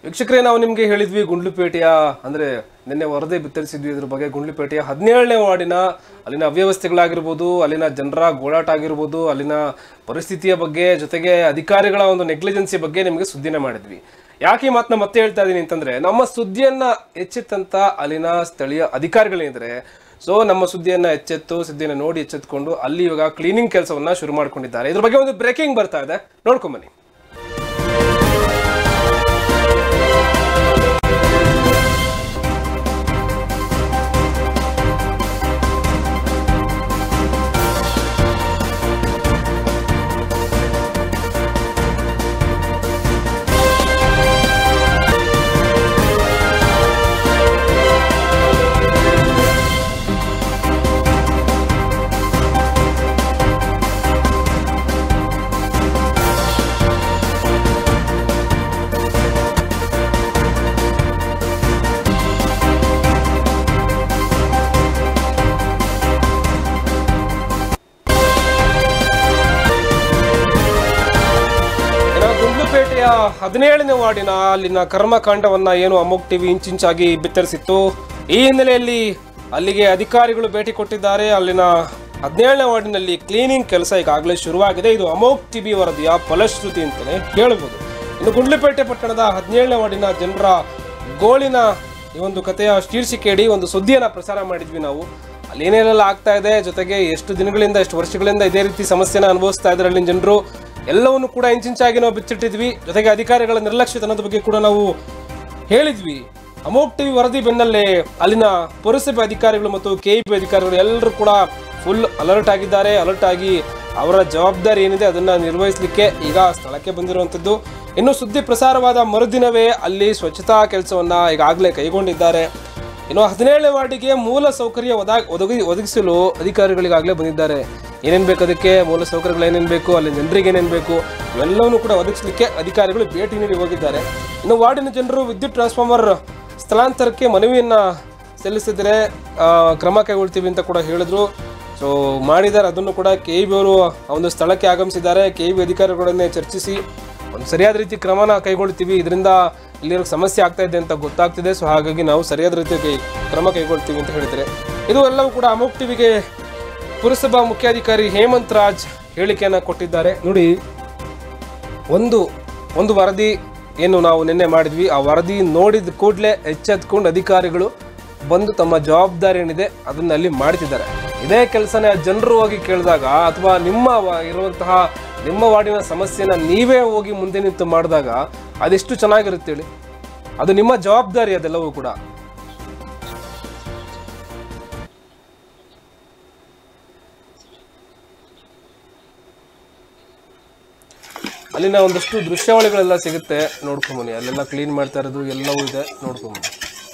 ವೀಕ್ಷಕರೇ ನಾವು ನಿಮಗೆ ಹೇಳಿದ್ವಿ ಗುಂಡ್ಲುಪೇಟೆಯ ಅಂದರೆ ನಿನ್ನೆ ವರದಿ ಬಿತ್ತರಿಸಿದ್ವಿ ಇದ್ರ ಬಗ್ಗೆ ಗುಂಡ್ಲುಪೇಟೆಯ ಹದಿನೇಳನೇ ವಾರ್ಡಿನ ಅಲ್ಲಿನ ಅವ್ಯವಸ್ಥೆಗಳಾಗಿರ್ಬೋದು ಅಲ್ಲಿನ ಜನರ ಗೋಳಾಟ ಆಗಿರ್ಬೋದು ಅಲ್ಲಿನ ಪರಿಸ್ಥಿತಿಯ ಬಗ್ಗೆ ಜೊತೆಗೆ ಅಧಿಕಾರಿಗಳ ಒಂದು ನೆಗ್ಲಿಜೆನ್ಸಿ ಬಗ್ಗೆ ನಿಮಗೆ ಸುದ್ದಿನ ಮಾಡಿದ್ವಿ ಯಾಕೆ ಈ ಮಾತನ್ನ ಮತ್ತೆ ಹೇಳ್ತಾ ಇದ್ದೀನಿ ಅಂತಂದ್ರೆ ನಮ್ಮ ಸುದ್ದಿಯನ್ನ ಎಚ್ಚೆತ್ತಂತ ಅಲ್ಲಿನ ಸ್ಥಳೀಯ ಅಧಿಕಾರಿಗಳೇನಿದ್ರೆ ಸೊ ನಮ್ಮ ಸುದ್ದಿಯನ್ನ ಎಚ್ಚೆತ್ತು ಸುದ್ದಿಯನ್ನ ನೋಡಿ ಎಚ್ಚೆತ್ಕೊಂಡು ಅಲ್ಲಿ ಇವಾಗ ಕ್ಲೀನಿಂಗ್ ಕೆಲಸವನ್ನ ಶುರು ಮಾಡ್ಕೊಂಡಿದ್ದಾರೆ ಇದ್ರ ಬಗ್ಗೆ ಒಂದು ಬ್ರೇಕಿಂಗ್ ಬರ್ತಾ ಇದೆ ನೋಡ್ಕೊಂಬನ್ನಿ ಇನ್ನು ಗುಂಡ್ಲುಪೇಟೆಯ ಹದಿನೇಳನೇ ವಾರ್ಡಿನ ಅಲ್ಲಿನ ಕರ್ಮಕಾಂಡವನ್ನ ಏನು ಅಮೋಕ್ ಟಿವಿ ಇಂಚಿಂಚಾಗಿ ಬಿತ್ತರಿಸಿತ್ತು ಈ ಹಿನ್ನೆಲೆಯಲ್ಲಿ ಅಲ್ಲಿಗೆ ಅಧಿಕಾರಿಗಳು ಭೇಟಿ ಕೊಟ್ಟಿದ್ದಾರೆ ಅಲ್ಲಿನ ಹದಿನೇಳನೇ ವಾರ್ಡಿನಲ್ಲಿ ಕ್ಲೀನಿಂಗ್ ಕೆಲಸ ಈಗಾಗಲೇ ಶುರುವಾಗಿದೆ ಇದು ಅಮೋಕ್ ಟಿವಿ ವರದಿಯ ಫಲಶ್ರುತಿ ಅಂತಲೇ ಹೇಳ್ಬೋದು ಇನ್ನು ಗುಂಡ್ಲುಪೇಟೆ ಪಟ್ಟಣದ ಹದಿನೇಳನೇ ವಾರ್ಡಿನ ಜನರ ಗೋಳಿನ ಈ ಒಂದು ಕಥೆಯ ಶೀರ್ಷಿಕೆಯಡಿ ಒಂದು ಸುದ್ದಿಯನ್ನ ಪ್ರಸಾರ ಮಾಡಿದ್ವಿ ನಾವು ಅಲ್ಲಿ ಏನೇನೆಲ್ಲ ಆಗ್ತಾ ಇದೆ ಜೊತೆಗೆ ಎಷ್ಟು ದಿನಗಳಿಂದ ಎಷ್ಟು ವರ್ಷಗಳಿಂದ ಇದೇ ರೀತಿ ಸಮಸ್ಯೆನ ಅನುಭವಿಸ್ತಾ ಇದ್ದಾರೆ ಅಲ್ಲಿನ ಜನರು ಎಲ್ಲವನ್ನು ಕೂಡ ಇಂಚಿಂಚಾಗಿ ನಾವು ಬಿಚ್ಚಿಟ್ಟಿದ್ವಿ ಜೊತೆಗೆ ಅಧಿಕಾರಿಗಳ ನಿರ್ಲಕ್ಷ್ಯತನದ ಬಗ್ಗೆ ಕೂಡ ನಾವು ಹೇಳಿದ್ವಿ ಅಮೋಕ್ ಟಿವಿ ವರದಿ ಬೆನ್ನಲ್ಲೇ ಅಲ್ಲಿನ ಪುರಸಭೆ ಅಧಿಕಾರಿಗಳು ಮತ್ತು ಕೆಇಬಿ ಅಧಿಕಾರಿಗಳು ಎಲ್ಲರೂ ಕೂಡ ಫುಲ್ ಅಲರ್ಟ್ ಆಗಿದ್ದಾರೆ ಅಲರ್ಟ್ ಆಗಿ ಅವರ ಜವಾಬ್ದಾರಿ ಏನಿದೆ ಅದನ್ನ ನಿರ್ವಹಿಸಲಿಕ್ಕೆ ಈಗ ಸ್ಥಳಕ್ಕೆ ಬಂದಿರುವಂಥದ್ದು ಇನ್ನು ಸುದ್ದಿ ಪ್ರಸಾರವಾದ ಮರುದಿನವೇ ಅಲ್ಲಿ ಸ್ವಚ್ಛತಾ ಕೆಲಸವನ್ನ ಈಗಾಗಲೇ ಕೈಗೊಂಡಿದ್ದಾರೆ ಇನ್ನು ಹದಿನೇಳನೇ ವಾರ್ಡಿಗೆ ಮೂಲ ಸೌಕರ್ಯ ಒದಗ ಒದಗಿ ಒದಗಿಸಲು ಅಧಿಕಾರಿಗಳಿಗಾಗಲೇ ಬಂದಿದ್ದಾರೆ ಏನೇನು ಬೇಕು ಅದಕ್ಕೆ ಮೂಲ ಸೌಕರ್ಯಗಳು ಏನೇನು ಬೇಕು ಅಲ್ಲಿ ಜನರಿಗೆ ಏನೇನು ಬೇಕು ಇವೆಲ್ಲವನ್ನೂ ಕೂಡ ಒದಗಿಸಲಿಕ್ಕೆ ಅಧಿಕಾರಿಗಳು ಭೇಟಿ ನೀಡಿ ಹೋಗಿದ್ದಾರೆ ಇನ್ನು ವಾರ್ಡಿನ ಜನರು ವಿದ್ಯುತ್ ಟ್ರಾನ್ಸ್ಫಾರ್ಮರ್ ಸ್ಥಳಾಂತರಕ್ಕೆ ಮನವಿಯನ್ನ ಸಲ್ಲಿಸಿದರೆ ಆ, ಕ್ರಮ ಕೈಗೊಳ್ತೀವಿ ಅಂತ ಕೂಡ ಹೇಳಿದ್ರು ಸೊ ಮಾಡಿದ್ದಾರೆ ಅದನ್ನು ಕೂಡ ಕೆ ಇ ಬಿ ಅವರು ಆ ಒಂದು ಸ್ಥಳಕ್ಕೆ ಆಗಮಿಸಿದ್ದಾರೆ ಕೆ ಇ ಬಿ ಅಧಿಕಾರಿಗಳನ್ನೇ ಚರ್ಚಿಸಿ ಒಂದು ಸರಿಯಾದ ರೀತಿ ಕ್ರಮನ ಕೈಗೊಳ್ತೀವಿ ಇದರಿಂದ ಇಲ್ಲಿರೋ ಸಮಸ್ಯೆ ಆಗ್ತಾ ಇದೆ ಅಂತ ಗೊತ್ತಾಗ್ತಿದೆ ಸೊ ಹಾಗಾಗಿ ನಾವು ಸರಿಯಾದ ರೀತಿ ಕೈ ಕ್ರಮ ಕೈಗೊಳ್ತೀವಿ ಅಂತ ಹೇಳಿದರೆ ಇದು ಎಲ್ಲವೂ ಕೂಡ ಅಮೋಕ್ ಟಿವಿಗೆ ಪುರಸಭಾ ಮುಖ್ಯಾಧಿಕಾರಿ ಹೇಮಂತ್ ರಾಜ್ ಹೇಳಿಕೆಯನ್ನು ಕೊಟ್ಟಿದ್ದಾರೆ ನೋಡಿ ಒಂದು ಒಂದು ವರದಿ ಏನು ನಾವು ನಿನ್ನೆ ಮಾಡಿದ್ವಿ ಆ ವರದಿ ನೋಡಿದ ಕೂಡಲೇ ಎಚ್ಚೆತ್ಕೊಂಡು ಅಧಿಕಾರಿಗಳು ಬಂದು ತಮ್ಮ ಜವಾಬ್ದಾರಿ ಏನಿದೆ ಅದನ್ನ ಅಲ್ಲಿ ಮಾಡ್ತಿದ್ದಾರೆ ಇದೇ ಕೆಲಸನ ಜನರು ಹೋಗಿ ಕೇಳಿದಾಗ ಅಥವಾ ನಿಮ್ಮ ವ- ಇರುವಂತಹ ನಿಮ್ಮ ವಾರ್ಡಿನ ಸಮಸ್ಯೆನ ನೀವೇ ಹೋಗಿ ಮುಂದೆ ನಿಂತು ಮಾಡಿದಾಗ ಅದೆಷ್ಟು ಚೆನ್ನಾಗಿರುತ್ತೆ ಹೇಳಿ ಅದು ನಿಮ್ಮ ಜವಾಬ್ದಾರಿ ಅದೆಲ್ಲವೂ ಕೂಡ ಅಲ್ಲಿನ ಒಂದಷ್ಟು ದೃಶ್ಯಾವಳಿಗಳೆಲ್ಲ ಸಿಗುತ್ತೆ ನೋಡ್ಕೊಂಬನ್ನಿ ಅಲ್ಲೆಲ್ಲ ಕ್ಲೀನ್ ಮಾಡ್ತಾ ಇರೋದು ಎಲ್ಲವೂ ಇದೆ ನೋಡ್ಕೊಂಬನ್ನಿ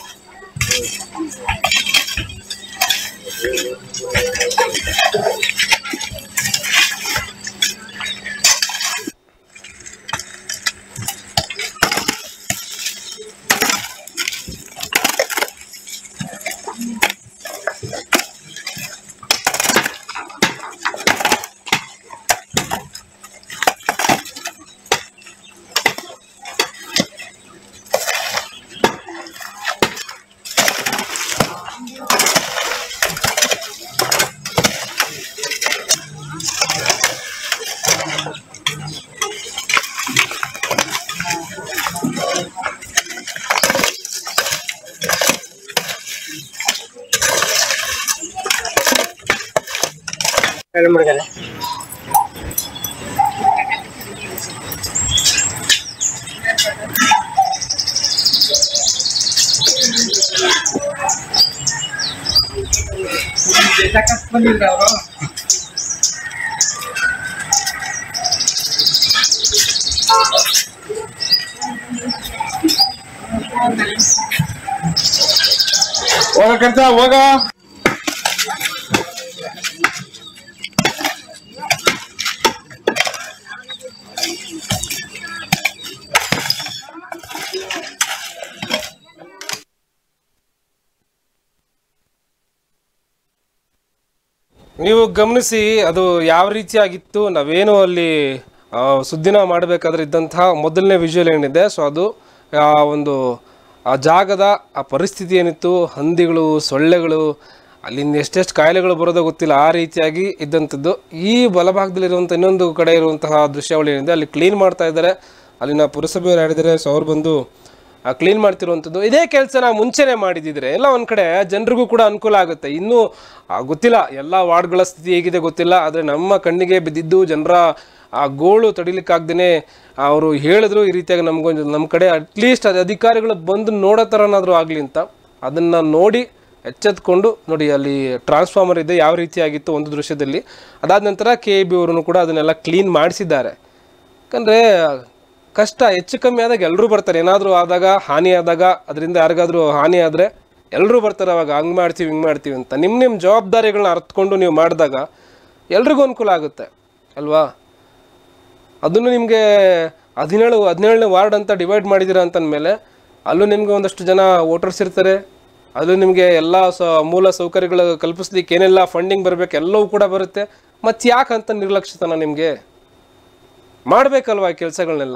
ಹೋಗ ಕೆಲ್ಸ ಹೋಗ ನೀವು ಗಮನಿಸಿ ಅದು ಯಾವ ರೀತಿಯಾಗಿತ್ತು ನಾವೇನು ಅಲ್ಲಿ ಆ, ಸುದ್ದಿನ ಮಾಡಬೇಕಾದ್ರೆ ಇದ್ದಂತಹ ಮೊದಲನೇ ವಿಜುವಲ್ ಏನಿದೆ ಸೊ ಅದು ಆ ಒಂದು ಆ ಜಾಗದ ಆ ಪರಿಸ್ಥಿತಿ ಏನಿತ್ತು ಹಂದಿಗಳು ಸೊಳ್ಳೆಗಳು ಅಲ್ಲಿಂದ ಎಷ್ಟೆಷ್ಟು ಕಾಯಿಲೆಗಳು ಬರೋದೋ ಗೊತ್ತಿಲ್ಲ ಆ ರೀತಿಯಾಗಿ ಇದ್ದಂಥದ್ದು ಈ ಬಲಭಾಗದಲ್ಲಿರುವಂಥ ಇನ್ನೊಂದು ಕಡೆ ಇರುವಂತಹ ದೃಶ್ಯಾವಳಿ ಏನಿದೆ ಅಲ್ಲಿ ಕ್ಲೀನ್ ಮಾಡ್ತಾ ಇದ್ದಾರೆ ಅಲ್ಲಿನ ಪುರಸಭೆಯವರು ಹೇಳಿದರೆ ಸೊ ಅವ್ರು ಬಂದು ಕ್ಲೀನ್ ಮಾಡ್ತಿರುವಂಥದ್ದು ಇದೇ ಕೆಲಸನ ಮುಂಚೆನೇ ಮಾಡಿದಿದ್ರೆ ಎಲ್ಲ ಒಂದು ಕಡೆ ಜನರಿಗೂ ಕೂಡ ಅನುಕೂಲ ಆಗುತ್ತೆ ಇನ್ನೂ ಆ, ಗೊತ್ತಿಲ್ಲ ಎಲ್ಲ ವಾರ್ಡ್ಗಳ ಸ್ಥಿತಿ ಹೇಗಿದೆ ಗೊತ್ತಿಲ್ಲ ಆದರೆ ನಮ್ಮ ಕಣ್ಣಿಗೆ ಬಿದ್ದಿದ್ದು ಜನರ ಆ ಗೋಳು ತಡಿಲಿಕ್ಕಾಗ್ದೇ ಅವರು ಹೇಳಿದ್ರು ಈ ರೀತಿಯಾಗಿ ನಮಗೊಂದು ನಮ್ಮ ಕಡೆ ಅಟ್ಲೀಸ್ಟ್ ಅದು ಅಧಿಕಾರಿಗಳು ಬಂದು ನೋಡೋ ಥರನಾದರೂ ಆಗಲಿ ಅಂತ ಅದನ್ನು ನೋಡಿ ಎಚ್ಚೆತ್ಕೊಂಡು ನೋಡಿ ಅಲ್ಲಿ ಟ್ರಾನ್ಸ್ಫಾರ್ಮರ್ ಇದೆ ಯಾವ ರೀತಿಯಾಗಿತ್ತು ಒಂದು ದೃಶ್ಯದಲ್ಲಿ ಅದಾದ ನಂತರ ಕೆ ಬಿ ಅವರು ಕೂಡ ಅದನ್ನೆಲ್ಲ ಕ್ಲೀನ್ ಮಾಡಿಸಿದ್ದಾರೆ ಯಾಕಂದರೆ ಕಷ್ಟ ಹೆಚ್ಚು ಕಮ್ಮಿ ಆದಾಗ ಎಲ್ಲರೂ ಬರ್ತಾರೆ ಏನಾದರೂ ಆದಾಗ ಹಾನಿ ಆದಾಗ ಅದರಿಂದ ಯಾರಿಗಾದ್ರೂ ಹಾನಿ ಆದರೆ ಎಲ್ಲರೂ ಬರ್ತಾರೆ ಅವಾಗ ಹಂಗೆ ಮಾಡ್ತೀವಿ ಹಿಂಗೆ ಮಾಡ್ತೀವಿ ಅಂತ ನಿಮ್ಮ ನಿಮ್ಮ ಜವಾಬ್ದಾರಿಗಳನ್ನ ಅರ್ಥಕೊಂಡು ನೀವು ಮಾಡಿದಾಗ ಎಲ್ರಿಗೂ ಅನುಕೂಲ ಆಗುತ್ತೆ ಅಲ್ವಾ ಅದನ್ನು ನಿಮಗೆ ಹದಿನೇಳು ಹದಿನೇಳನೇ ವಾರ್ಡ್ ಅಂತ ಡಿವೈಡ್ ಮಾಡಿದ್ದೀರಾ ಅಂತಂದಮೇಲೆ ಅಲ್ಲೂ ನಿಮಗೆ ಒಂದಷ್ಟು ಜನ ವೋಟರ್ಸ್ ಇರ್ತಾರೆ ಅಲ್ಲೂ ನಿಮಗೆ ಎಲ್ಲ ಸ ಮೂಲ ಸೌಕರ್ಯಗಳು ಕಲ್ಪಿಸ್ಲಿಕ್ಕೆ ಏನೆಲ್ಲ ಫಂಡಿಂಗ್ ಬರಬೇಕು ಎಲ್ಲವೂ ಕೂಡ ಬರುತ್ತೆ ಮತ್ತು ಯಾಕಂತ ನಿರ್ಲಕ್ಷ್ಯತನ ನಿಮಗೆ ಮಾಡಬೇಕಲ್ವಾ ಕೆಲಸಗಳನ್ನೆಲ್ಲ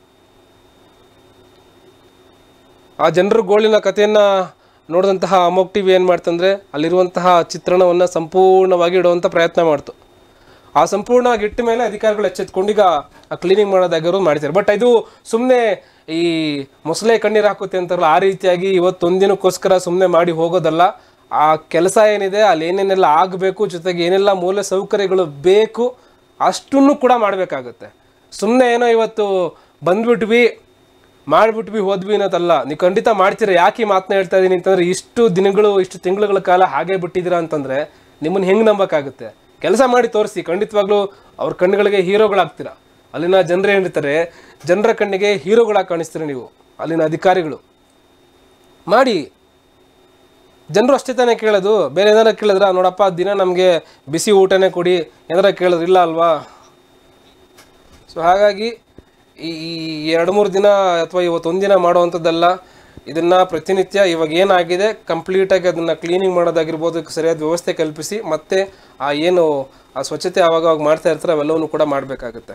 ಆ ಜನರ ಗೋಳಿನ ಕಥೆಯನ್ನು ನೋಡಿದಂತಹ ಅಮೋಕ್ ಟಿ ವಿ ಏನು ಮಾಡ್ತಂದ್ರೆ ಅಲ್ಲಿರುವಂತಹ ಚಿತ್ರಣವನ್ನು ಸಂಪೂರ್ಣವಾಗಿ ಇಡುವಂಥ ಪ್ರಯತ್ನ ಮಾಡ್ತು ಆ ಸಂಪೂರ್ಣವಾಗಿ ಇಟ್ಟ ಮೇಲೆ ಅಧಿಕಾರಿಗಳು ಎಚ್ಚೆತ್ಕೊಂಡು ಈಗ ಆ ಕ್ಲೀನಿಂಗ್ ಮಾಡೋದಾಗಿರೋ ಮಾಡ್ತಾರೆ ಬಟ್ ಇದು ಸುಮ್ಮನೆ ಈ ಮೊಸಳೆ ಕಣ್ಣೀರು ಹಾಕುತ್ತೆ ಅಂತಾರಲ್ಲ ಆ ರೀತಿಯಾಗಿ ಇವತ್ತೊಂದಿನಕ್ಕೋಸ್ಕರ ಸುಮ್ಮನೆ ಮಾಡಿ ಹೋಗೋದಲ್ಲ ಆ ಕೆಲಸ ಏನಿದೆ ಅಲ್ಲಿ ಏನೇನೆಲ್ಲ ಆಗಬೇಕು ಜೊತೆಗೆ ಏನೆಲ್ಲ ಮೂಲ ಸೌಕರ್ಯಗಳು ಬೇಕು ಅಷ್ಟನ್ನು ಕೂಡ ಮಾಡಬೇಕಾಗುತ್ತೆ ಸುಮ್ಮನೆ ಏನೋ ಇವತ್ತು ಬಂದ್ಬಿಟ್ವಿ ಮಾಡಿಬಿಟ್ವಿ ಹೋದ್ವಿ ಅನ್ನೋದಲ್ಲ ನೀವು ಖಂಡಿತ ಮಾಡ್ತೀರಾ ಯಾಕೆ ಈ ಮಾತನ್ನ ಹೇಳ್ತಾ ಇದ್ದೀನಿ ಅಂತಂದ್ರೆ ಇಷ್ಟು ದಿನಗಳು ಇಷ್ಟು ತಿಂಗಳುಗಳ ಕಾಲ ಹಾಗೆ ಬಿಟ್ಟಿದ್ದೀರಾ ಅಂತಂದ್ರೆ ನಿಮ್ಮನ್ನ ಹೆಂಗೆ ನಂಬಕ್ಕಾಗುತ್ತೆ ಕೆಲಸ ಮಾಡಿ ತೋರಿಸಿ ಖಂಡಿತವಾಗ್ಲೂ ಅವ್ರ ಕಣ್ಣುಗಳಿಗೆ ಹೀರೋಗಳಾಗ್ತೀರಾ ಅಲ್ಲಿನ ಜನರು ಏನಿರ್ತಾರೆ ಜನರ ಕಣ್ಣಿಗೆ ಹೀರೋಗಳಾಗಿ ಕಾಣಿಸ್ತೀರ ನೀವು ಅಲ್ಲಿನ ಅಧಿಕಾರಿಗಳು ಮಾಡಿ ಜನರು ಅಷ್ಟೇ ತಾನೇ ಕೇಳೋದು ಬೇರೆ ಏನಾರ ಕೇಳಿದ್ರ ನೋಡಪ್ಪ ದಿನ ನಮಗೆ ಬಿಸಿ ಊಟನೇ ಕೊಡಿ ಏನಾರ ಕೇಳಿದ್ರು ಇಲ್ಲ ಅಲ್ವಾ ಸೊ ಹಾಗಾಗಿ ಈ ಈ ಎರಡು ಮೂರು ದಿನ ಅಥವಾ ಇವತ್ತೊಂದಿನ ಮಾಡುವಂಥದ್ದಲ್ಲ ಇದನ್ನು ಪ್ರತಿನಿತ್ಯ ಇವಾಗ ಏನಾಗಿದೆ ಕಂಪ್ಲೀಟಾಗಿ ಅದನ್ನು ಕ್ಲೀನಿಂಗ್ ಮಾಡೋದಾಗಿರ್ಬೋದು ಅದಕ್ಕೆ ಸರಿಯಾದ ವ್ಯವಸ್ಥೆ ಕಲ್ಪಿಸಿ ಮತ್ತೆ ಆ ಏನು ಆ ಸ್ವಚ್ಛತೆ ಆವಾಗ ಅವಾಗ ಮಾಡ್ತಾ ಇರ್ತಾರೆ ಅವೆಲ್ಲವನ್ನು ಕೂಡ ಮಾಡಬೇಕಾಗುತ್ತೆ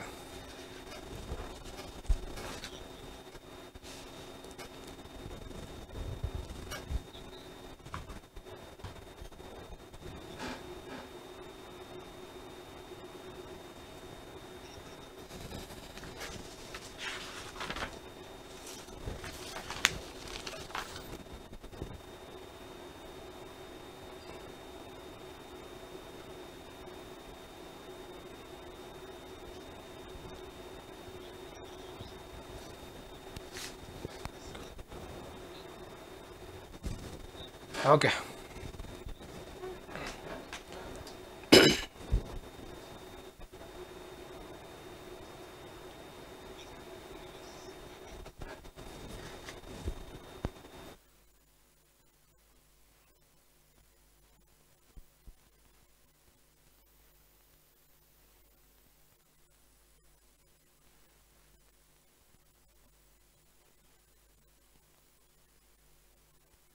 ಓಕೆ